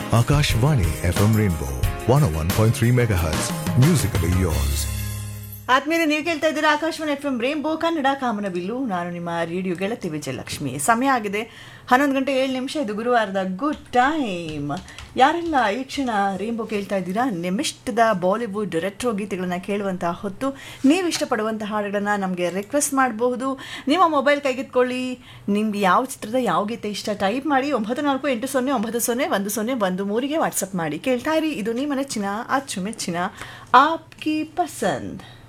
Akashvani FM Rainbow 101.3 MHz. Musically yours. ಆದ್ಮೇಲೆ ನೀವು ಕೇಳ್ತಾ ಇದ್ದೀರಾ Akashvani F M Rainbow Kannada ಕಾಮನಬಿಲ್ಲು ನಾನು ನಿಮ್ಮ ರೇಡಿಯೋ ಗೆಳತಿ ವಿಜಯಲಕ್ಷ್ಮಿ ಸಮಯ ಆಗಿದೆ ಹನ್ನೊಂದು ಗಂಟೆ ಏಳು ನಿಮಿಷ ಇದು ಗುರುವಾರದ ಗುಡ್ ಟೈಮ್ ಯಾರೆಲ್ಲ ಈ ಕ್ಷಣ ರೇಂಬೋ ಕೇಳ್ತಾ ಇದ್ದೀರಾ ನಿಮ್ಮಿಷ್ಟದ ಬಾಲಿವುಡ್ ರೆಟ್ರೋ ಗೀತೆಗಳನ್ನ ಕೇಳುವಂತಹ ಹೊತ್ತು ನೀವು ಇಷ್ಟಪಡುವಂಥ ಹಾಡುಗಳನ್ನ ನಮಗೆ ರಿಕ್ವೆಸ್ಟ್ ಮಾಡಬಹುದು ನಿಮ್ಮ ಮೊಬೈಲ್ ಕೈಗೆತ್ಕೊಳ್ಳಿ ನಿಮ್ಗೆ ಯಾವ ಚಿತ್ರದ ಯಾವ ಗೀತೆ ಇಷ್ಟ ಟೈಪ್ ಮಾಡಿ ಒಂಬತ್ತು ನಾಲ್ಕು ಎಂಟು ಸೊನ್ನೆ ಒಂಬತ್ತು ಸೊನ್ನೆ ಒಂದು ಸೊನ್ನೆ ಒಂದು ಮೂರಿಗೆ ವಾಟ್ಸಪ್ ಮಾಡಿ ಕೇಳ್ತಾ ಇರಿ ಇದು ನಿಮ್ಮ ನೆಚ್ಚಿನ ಅಚ್ಚುಮೆಚ್ಚಿನ ಆಪ್ಕಿ ಪಸಂದ್